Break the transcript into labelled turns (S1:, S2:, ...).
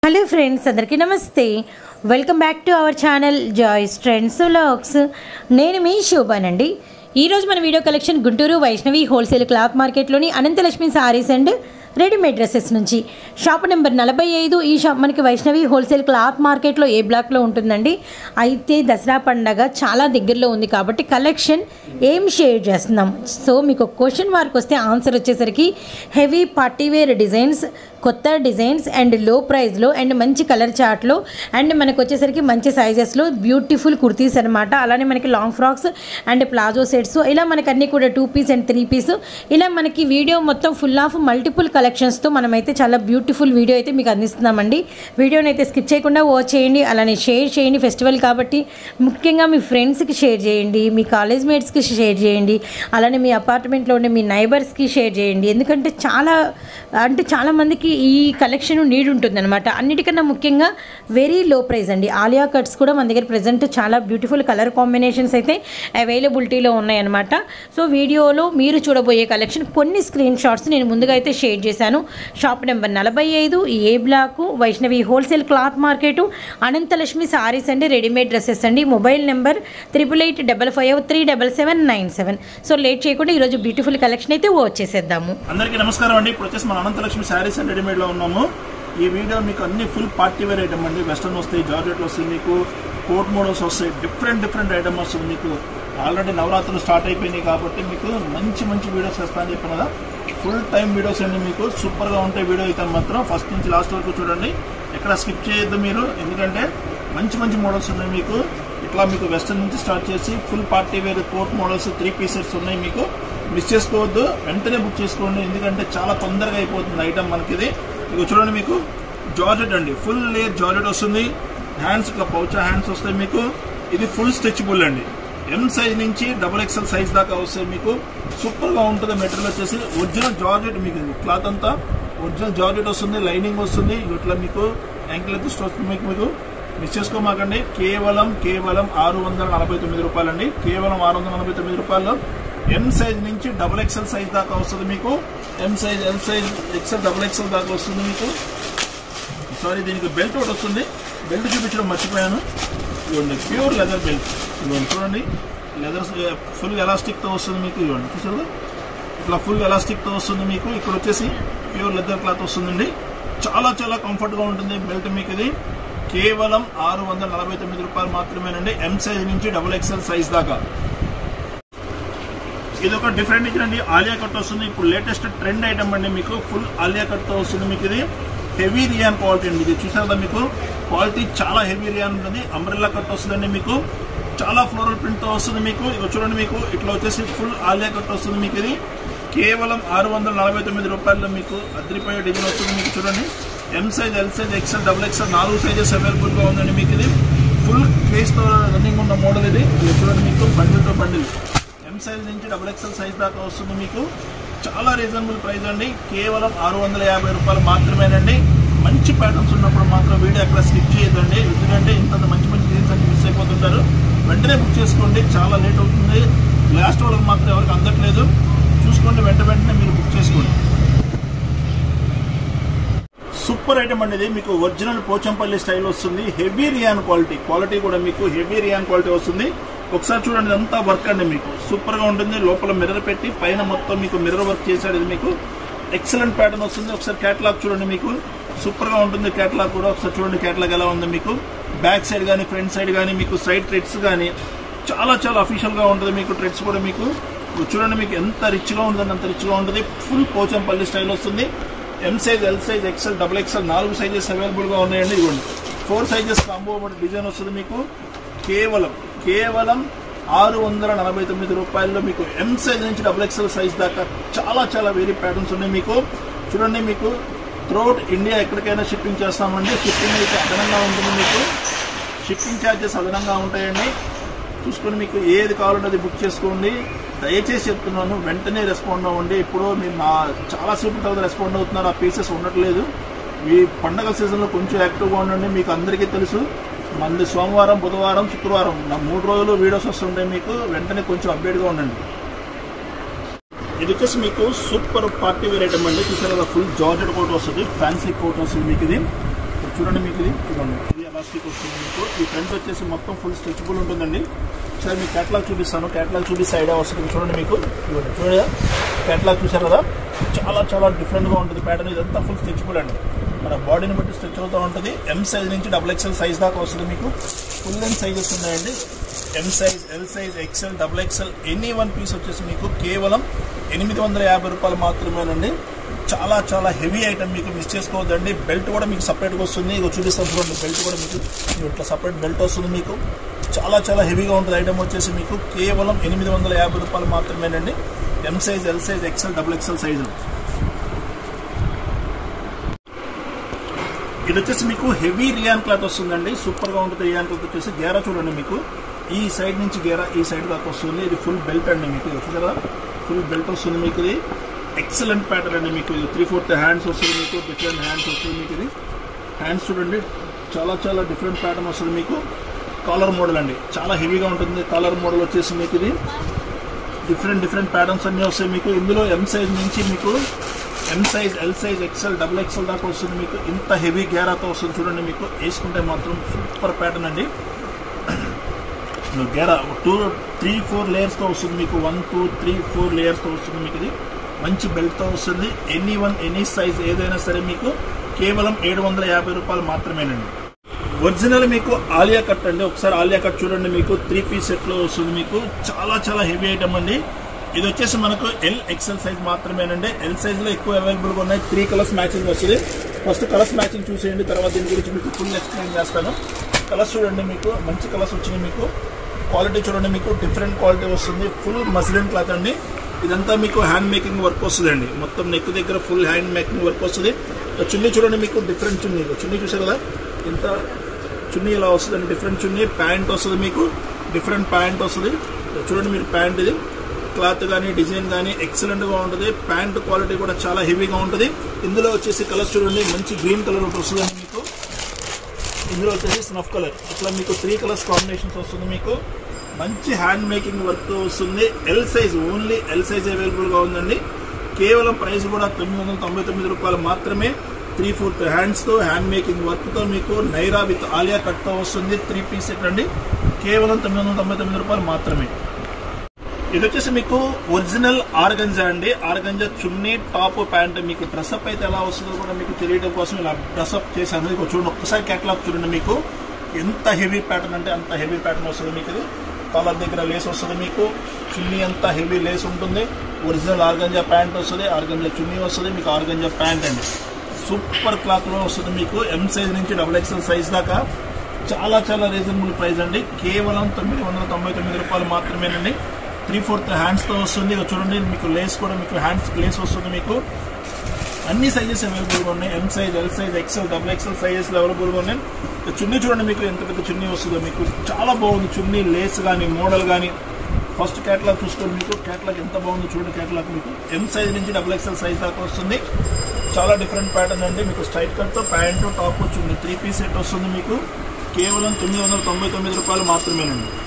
S1: hello friends అందరికీ నమస్తే welcome back to our channel joys trends vlogs నేను మీ శోభానండి ఈరోజు మన video collection Guntur Vaishnavi wholesale cloth మార్కెట్లోని Ananthalakshmi sarees and readymade dresses నుంచి షాప్ నెంబర్ నలభై ఐదు ఈ షాప్ మనకి వైష్ణవి హోల్సేల్ క్లాత్ మార్కెట్లో ఏ బ్లాక్లో ఉంటుందండి అయితే దసరా పండగ చాలా దగ్గరలో ఉంది కాబట్టి కలెక్షన్ ఏం షేర్ చేస్తున్నాం సో మీకు క్వశ్చన్ మార్క్ వస్తే ఆన్సర్ వచ్చేసరికి హెవీ పార్టీవేర్ డిజైన్స్ కొత్త డిజైన్స్ అండ్ లో ప్రైస్లో అండ్ మంచి కలర్ చార్ట్లో అండ్ మనకు వచ్చేసరికి మంచి సైజెస్లో బ్యూటిఫుల్ కుర్తీస్ అనమాట అలానే మనకి long frocks and palazzo sets ఇలా మనకి అన్నీ కూడా two piece and three piece ఇలా మనకి వీడియో మొత్తం ఫుల్ ఆఫ్ మల్టిపుల్ కలెక్షన్స్తో మనమైతే చాలా బ్యూటిఫుల్ వీడియో అయితే మీకు అందిస్తున్నామండి వీడియోని అయితే స్కిప్ చేయకుండా వాచ్ చేయండి అలానే షేర్ చేయండి ఫెస్టివల్ కాబట్టి ముఖ్యంగా మీ ఫ్రెండ్స్కి షేర్ చేయండి మీ కాలేజ్ మేట్స్కి షేర్ చేయండి అలానే మీ అపార్ట్మెంట్లో ఉండే మీ నైబర్స్కి షేర్ చేయండి ఎందుకంటే చాలా అంటే చాలా మందికి ఈ కలెక్షన్ నీడ్ ఉంటుంది అనమాట అన్నిటికన్నా ముఖ్యంగా వెరీ లో ప్రైస్ అండి ఆలియా కట్స్ కూడా మన దగ్గర ప్రజెంట్ చాలా బ్యూటిఫుల్ కలర్ కాంబినేషన్స్ అయితే అవైలబిలిటీలో ఉన్నాయన్నమాట సో వీడియోలో మీరు చూడబోయే కలెక్షన్ కొన్ని స్క్రీన్ షాట్స్ నేను ముందుగా అయితే షేర్ చేశాను షాప్ నెంబర్ నలభై ఐదు A block Vaishnavi wholesale cloth market Ananthalakshmi sarees అండి రెడీమేడ్ డ్రెస్సెస్ అండి mobile number triple eight double five three double seven nine seven so late చేయకుండా ఈరోజు బ్యూటిఫుల్ కలెక్షన్ అయితే వచ్చేసేద్దాము
S2: అందరికీ నమస్కారం అండి ఇప్పుడు వచ్చేసి మన అనంతలక్ష్మి శారీస్ అండ్ రెడీమేడ్ లో ఉన్నాము ఈ వీడియో మీకు అన్ని ఫుల్ పార్టీ వేర్ ఐటమ్ అండి వెస్టర్న్ వస్తాయి జార్జెట్లు వస్తాయి మీకు కోట్ మోడల్స్ వస్తాయి డిఫరెంట్ డిఫరెంట్ ఐటమ్ వస్తుంది మీకు ఆల్రెడీ నవరాత్రులు స్టార్ట్ అయిపోయినాయి కాబట్టి మీకు మంచి మంచి వీడియోస్ వస్తాయని చెప్పిన కదా ఫుల్ టైం వీడియోస్ అండి మీకు సూపర్ గా ఉంటాయి వీడియో అయితే మాత్రం ఫస్ట్ నుంచి లాస్ట్ వరకు చూడండి ఎక్కడ స్కిప్ చేయొద్దు మీరు ఎందుకంటే మంచి మంచి మోడల్స్ ఉన్నాయి మీకు ఇట్లా మీకు వెస్టర్న్ నుంచి స్టార్ట్ చేసి full party wear coat models three pieces ఉన్నాయి మీకు మిస్ చేసుకోవద్దు వెంటనే బుక్ చేసుకోండి ఎందుకంటే చాలా తొందరగా అయిపోతుంది ఐటమ్ మనకి ఇది ఇక చూడండి మీకు జార్జెట్ అండి ఫుల్ లేయర్ జార్జెట్ వస్తుంది హ్యాండ్స్ ఇట్లా పౌచా హ్యాండ్స్ వస్తాయి మీకు ఇది ఫుల్ స్ట్రెచబుల్ అండి ఎం సైజ్ నుంచి డబుల్ ఎక్స్ఎల్ సైజ్ దాకా వస్తాయి మీకు సూపర్ గా ఉంటుంది మెటీరియల్ వచ్చేసి ఒరిజినల్ జార్జెట్ మీకు ఇది క్లాత్ అంతా ఒరిజినల్ జార్జెట్ వస్తుంది లైనింగ్ వస్తుంది ఇట్లా మీకు యాంకిల్ ఎత్తుస్ట్ వస్తుంది మీకు మీకు మిస్ చేసుకోమాకండి కేవలం కేవలం ఆరు వందల నలభై తొమ్మిది రూపాయలండి కేవలం ఆరు వందల నలభై తొమ్మిది రూపాయలు ఎం సైజ్ నుంచి డబుల్ ఎక్స్ఎల్ సైజ్ దాకా వస్తుంది మీకు M size L size XL double XL దాకా వస్తుంది మీకు సారీ దీనికి బెల్ట్ ఒకటి వస్తుంది బెల్ట్ చూపించడం మర్చిపోయాను ఇవ్వండి ప్యూర్ లెదర్ బెల్ట్ ఇవ్వండి చూడండి లెదర్ ఫుల్ ఎలాస్టిక్తో వస్తుంది మీకు ఇవ్వండి చూసారు ఇట్లా ఫుల్ ఎలాస్టిక్తో వస్తుంది మీకు ఇక్కడ వచ్చేసి ప్యూర్ లెదర్ క్లాత్ వస్తుందండి చాలా చాలా కంఫర్ట్గా ఉంటుంది బెల్ట్ మీకు ఇది కేవలం ఆరు వందల నలభై తొమ్మిది రూపాయలు మాత్రమేనండి ఎం సైజ్ నుంచి డబుల్ ఎక్స్ఎల్ సైజ్ దాకా ఇది ఒక డిఫరెంట్ ఇచ్చిందండి ఆలియా కట్ వస్తుంది ఇప్పుడు లేటెస్ట్ ట్రెండ్ ఐటమ్ అండి మీకు ఫుల్ ఆలియా కట్ తో వస్తుంది మీకు ఇది హెవీ రియాన్ క్వాలిటీ అండి ఇది చూసారు కదా మీకు క్వాలిటీ చాలా హెవీ రియాన్ ఉంటుంది అంబ్రెల్లా కట్ వస్తుందండి మీకు చాలా ఫ్లోరల్ ప్రింట్ తో వస్తుంది మీకు ఇక చూడండి మీకు ఇట్లా వచ్చేసి ఫుల్ ఆలియా కట్ వస్తుంది మీకు ఇది కేవలం ఆరు వందల నలభై తొమ్మిది రూపాయల్లో మీకు అద్రిపోయే డిజైన్ వస్తుంది మీకు చూడండి M size L size XL double XL నాలుగు సైజెస్ అవైలబుల్ గా ఉందండి మీకు ఇది ఫుల్ కేస్ తో రన్నింగ్ ఉన్న మోడల్ ఇది ఇది చూడండి మీకు బండిల్ తో బండిల్ ఎం సైజ్ నుంచి డబుల్ ఎక్స్ఎల్ సైజ్ దాకా వస్తుంది మీకు చాలా రీజనబుల్ ప్రైస్ అండి కేవలం ఆరు వందల యాభై రూపాయలు మాత్రమేనండి మంచి ప్యాటర్న్స్ ఉన్నప్పుడు మాత్రం వీడియో అక్కడ స్కిప్ చేయొద్దండి ఎందుకంటే ఇంత మంచి మంచి డిజైన్స్ అన్ని మిస్ అయిపోతుంటారు వెంటనే బుక్ చేసుకోండి చాలా లేట్ అవుతుంది లాస్ట్ వాళ్ళకి మాత్రం ఎవరికి అందట్లేదు చూసుకోండి వెంట వెంటనే మీరు బుక్ చేసుకోండి సూపర్ ఐటమ్ అండి ఇది మీకు ఒరిజినల్ పోచంపల్లి స్టైల్ వస్తుంది హెవీ రియాన్ క్వాలిటీ క్వాలిటీ కూడా మీకు హెవీ రియాన్ క్వాలిటీ వస్తుంది ఒకసారి చూడండి ఇదంతా వర్క్ అండి మీకు సూపర్ గా ఉంటుంది లోపల మిర్రర్ పెట్టి పైన మొత్తం మీకు మిర్రర్ వర్క్ చేశాడు ఇది మీకు ఎక్సలెంట్ ప్యాటర్న్ వస్తుంది ఒకసారి క్యాటలాగ్ చూడండి మీకు సూపర్ గా ఉంటుంది క్యాటలాగ్ కూడా ఒకసారి చూడండి క్యాటలాగ్ ఎలా ఉంది మీకు బ్యాక్ సైడ్ కానీ ఫ్రంట్ సైడ్ కానీ మీకు సైడ్ థ్రెడ్స్ కానీ చాలా చాలా అఫీషియల్ గా ఉంటుంది మీకు థ్రెడ్స్ కూడా మీకు చూడండి మీకు ఎంత రిచ్ గా ఉంటుంది అంత రిచ్ గా ఉంటుంది ఫుల్ పోచంపల్లి స్టైల్ వస్తుంది M size L size XL double XL నాలుగు సైజెస్ అవైలబుల్ గా ఉన్నాయండి ఇదిగోండి ఫోర్ సైజెస్ కాంబో డిజైన్ వస్తుంది మీకు కేవలం కేవలం ఆరు వందల నలభై తొమ్మిది రూపాయల్లో మీకు ఎం సైజ్ నుంచి డబుల్ ఎక్సెల్ సైజ్ దాకా చాలా చాలా వేరే ప్యాటర్న్స్ ఉన్నాయి మీకు చూడండి మీకు త్రూఅవుట్ ఇండియా ఎక్కడికైనా షిప్పింగ్ చేస్తామండి షిప్పింగ్ అయితే అదనంగా ఉంటుంది మీకు షిప్పింగ్ ఛార్జెస్ అదనంగా ఉంటాయండి చూసుకొని మీకు ఏది కావాలంటే అది బుక్ చేసుకోండి దయచేసి చెప్తున్నాను వెంటనే రెస్పాండ్ అవ్వండి ఇప్పుడు మీరు నా చాలా సేపు తర్వాత రెస్పాండ్ అవుతున్నారు ఆ పీసెస్ ఉండట్లేదు ఈ పండగ సీజన్లో కొంచెం యాక్టివ్గా ఉండండి మీకు అందరికీ తెలుసు మంది సోమవారం బుధవారం శుక్రవారం నా మూడు రోజులు వీడియోస్ వస్తుంటాయి మీకు వెంటనే కొంచెం అప్డేట్గా ఉండండి ఇది వచ్చేసి మీకు సూపర్ పార్టీ వేర్ ఐటమ్ అండి చూసారు కదా ఫుల్ జార్జెట్ కోట్ వస్తుంది ఫ్యాన్సీ కోట్ వస్తుంది మీకు ఇది చూడండి మీకు ఇది చూడండి ఇది ఎలాస్టిక్ వస్తుంది మీకు ఈ ఫ్రంట్ వచ్చేసి మొత్తం ఫుల్ స్ట్రెచబుల్ ఉంటుందండి సరే మీకు క్యాటలాగ్ చూపిస్తాను క్యాటలాగ్ చూపిస్తే ఐడియా వస్తుంది చూడండి మీకు ఇదిగోండి చూడండి క్యాటలాగ్ చూసారు కదా చాలా చాలా డిఫరెంట్గా ఉంటుంది ప్యాటర్న్ ఇదంతా ఫుల్ స్ట్రెచబుల్ అండి మన బాడీని బట్టి స్ట్రెచ్ అవుతూ ఉంటుంది ఎం సైజ్ నుంచి డబుల్ ఎక్స్ఎల్ సైజ్ దాకా వస్తుంది మీకు ఫుల్ లెంత్ సైజెస్ ఉన్నాయండి M size L size XL double XL any one piece వచ్చేసి మీకు కేవలం ఎనిమిది వందల యాభై రూపాయలు మాత్రమేనండి చాలా చాలా హెవీ ఐటమ్ మీకు మిస్ చేసుకోవద్దండి బెల్ట్ కూడా మీకు సపరేట్గా వస్తుంది ఇక చూపిస్తాను చూడండి బెల్ట్ కూడా మీకు ఇదిగో ఇట్లా సపరేట్ బెల్ట్ వస్తుంది మీకు చాలా చాలా హెవీగా ఉంటుంది ఐటమ్ వచ్చేసి మీకు కేవలం ఎనిమిది వందల యాభై రూపాయలు మాత్రమేనండి M size L size XL double XL size ఇది వచ్చేసి మీకు హెవీ రియాన్ క్లాత్ వస్తుందండి సూపర్ గా ఉంటుంది రియాన్ క్లాత్ వచ్చేసి గేరా చూడండి మీకు ఈ సైడ్ నుంచి గేరా ఈ సైడ్ దాకా వస్తుంది ఇది ఫుల్ బెల్ట్ అండి మీకు ఇది చూసారా ఫుల్ బెల్ట్ వస్తుంది మీకు ఇది ఎక్సలెంట్ ప్యాటర్న్ అండి మీకు ఇది త్రీ ఫోర్త్ హ్యాండ్స్ వస్తుంది మీకు డిఫరెంట్ హ్యాండ్స్ వస్తుంది మీకు ఇది హ్యాండ్స్ చూడండి చాలా చాలా డిఫరెంట్ ప్యాటర్న్ వస్తుంది మీకు కాలర్ మోడల్ అండి చాలా హెవీగా ఉంటుంది కాలర్ మోడల్ వచ్చేసి మీకు ఇది డిఫరెంట్ డిఫరెంట్ ప్యాటర్న్స్ అన్నీ వస్తాయి మీకు ఇందులో ఎం సైజ్ నుంచి మీకు M size L size XL double XL దాకా వస్తుంది మీకు ఇంత హెవీ గేరాతో వస్తుంది చూడండి మీకు వేసుకుంటే మాత్రం సూపర్ ప్యాటర్న్ అండి గేరా టూ త్రీ ఫోర్ లేయర్స్తో వస్తుంది మీకు వన్ టూ త్రీ ఫోర్ లేయర్స్తో వస్తుంది మీకు ఇది మంచి బెల్ట్తో వస్తుంది ఎనీ వన్ ఎనీ సైజ్ ఏదైనా సరే మీకు కేవలం ఏడు వందల యాభై రూపాయలు మాత్రమేనండి ఒరిజినల్ మీకు ఆలియా కట్ అండి ఒకసారి ఆలియా కట్ చూడండి మీకు త్రీ పీస్ సెట్ లో వస్తుంది మీకు చాలా చాలా హెవీ ఐటమ్ అండి ఇది వచ్చేసి మనకు ఎల్ ఎక్సెల్ సైజ్ మాత్రమేనండి ఎల్ సైజ్ లో ఎక్కువ అవైలబుల్ గా ఉన్నాయి త్రీ కలర్స్ మ్యాచింగ్ వస్తుంది ఫస్ట్ కలర్స్ మ్యాచింగ్ చూసేయండి తర్వాత దీని గురించి మీకు ఫుల్ ఎక్స్ప్లెయిన్ చేస్తాను కలర్స్ చూడండి మీకు మంచి కలర్స్ వచ్చినాయి మీకు క్వాలిటీ చూడండి మీకు డిఫరెంట్ క్వాలిటీ వస్తుంది ఫుల్ మస్లిన్ క్లాత్ అండి ఇదంతా మీకు హ్యాండ్ మేకింగ్ వర్క్ వస్తుంది అండి మొత్తం నెక్ దగ్గర ఫుల్ హ్యాండ్ మేకింగ్ వర్క్ వస్తుంది చున్నీ చూడండి మీకు డిఫరెంట్ చున్నీ చున్నీ చూసారు కదా ఇంత చున్నీ ఇలా వస్తుంది డిఫరెంట్ చున్నీ ప్యాంట్ వస్తుంది మీకు డిఫరెంట్ ప్యాంట్ వస్తుంది చూడండి మీరు ప్యాంట్ ఇది క్లాత్ కానీ డిజైన్ కానీ ఎక్సలెంట్గా ఉంటుంది ప్యాంట్ క్వాలిటీ కూడా చాలా హెవీగా ఉంటుంది ఇందులో వచ్చేసి కలర్స్ చూడండి మంచి గ్రీన్ కలర్ ఒకటి వస్తుందండి మీకు ఇందులో వచ్చేసి స్నఫ్ కలర్ ఇట్లా మీకు త్రీ కలర్స్ కాంబినేషన్స్ వస్తుంది మీకు మంచి హ్యాండ్ మేకింగ్ వర్క్ వస్తుంది L size only L size అవైలబుల్గా ఉందండి కేవలం ప్రైస్ కూడా తొమ్మిది వందల తొంభై తొమ్మిది రూపాయలు మాత్రమే త్రీ ఫోర్త్ హ్యాండ్స్తో హ్యాండ్ మేకింగ్ వర్క్తో మీకు నైరా విత్ ఆలియా కట్తో వస్తుంది త్రీ పీస్ సెట్ అండి కేవలం తొమ్మిది వందల తొంభై తొమ్మిది రూపాయలు మాత్రమే ఇది వచ్చేసి మీకు ఒరిజినల్ ఆర్గంజా అండి ఆర్గంజా చున్నీ టాప్ ప్యాంట్ మీకు డ్రెస్అప్ అయితే ఎలా వస్తుందో కూడా మీకు తెలియడం కోసం ఇలా డ్రెస్అప్ చేశాను ఇదిగో చూడండి ఒక్కసారి కేటలాగ్ చూడండి మీకు ఎంత హెవీ ప్యాటర్న్ అంటే అంత హెవీ ప్యాటర్న్ వస్తుంది మీకు ఇది కాలర్ దగ్గర లేస్ వస్తుంది మీకు చున్నీ అంతా హెవీ లేస్ ఉంటుంది ఒరిజినల్ ఆర్గంజా ప్యాంట్ వస్తుంది ఆర్గంజా చున్నీ వస్తుంది మీకు ఆర్గంజా ప్యాంట్ అండి సూపర్ క్లాత్ లో వస్తుంది మీకు ఎం సైజ్ నుంచి డబుల్ ఎక్స్ఎల్ సైజ్ దాకా చాలా చాలా రీజనబుల్ ప్రైస్ అండి కేవలం తొమ్మిది వందల తొంభై తొమ్మిది రూపాయలు మాత్రమేనండి త్రీ ఫోర్త్ హ్యాండ్స్తో వస్తుంది ఇక చూడండి మీకు లేస్ కూడా మీకు హ్యాండ్స్ లేస్ వస్తుంది మీకు అన్ని సైజెస్ అవైలబుల్గా ఉన్నాయి M size L size XL double XL sizes అవైలబుల్గా ఉన్నాయి ఇక చున్నీ చూడండి మీకు ఎంత పెద్ద చున్నీ వస్తుందో మీకు చాలా బాగుంది చున్నీ లేస్ కానీ మోడల్ కానీ ఫస్ట్ క్యాటలాగ్ చూసుకోండి మీకు క్యాటలాగ్ ఎంత బాగుందో చూడండి క్యాటలాగ్ మీకు ఎం సైజ్ నుంచి డబుల్ ఎక్సెల్ సైజ్ దాకా వస్తుంది చాలా డిఫరెంట్ ప్యాటర్న్ అండి మీకు స్ట్రైట్ కట్తో ప్యాంటు టాప్ వచ్చింది త్రీ పీస్ సెట్ వస్తుంది మీకు కేవలం తొమ్మిది వందల తొంభై తొమ్మిది రూపాయలు మాత్రమేనండి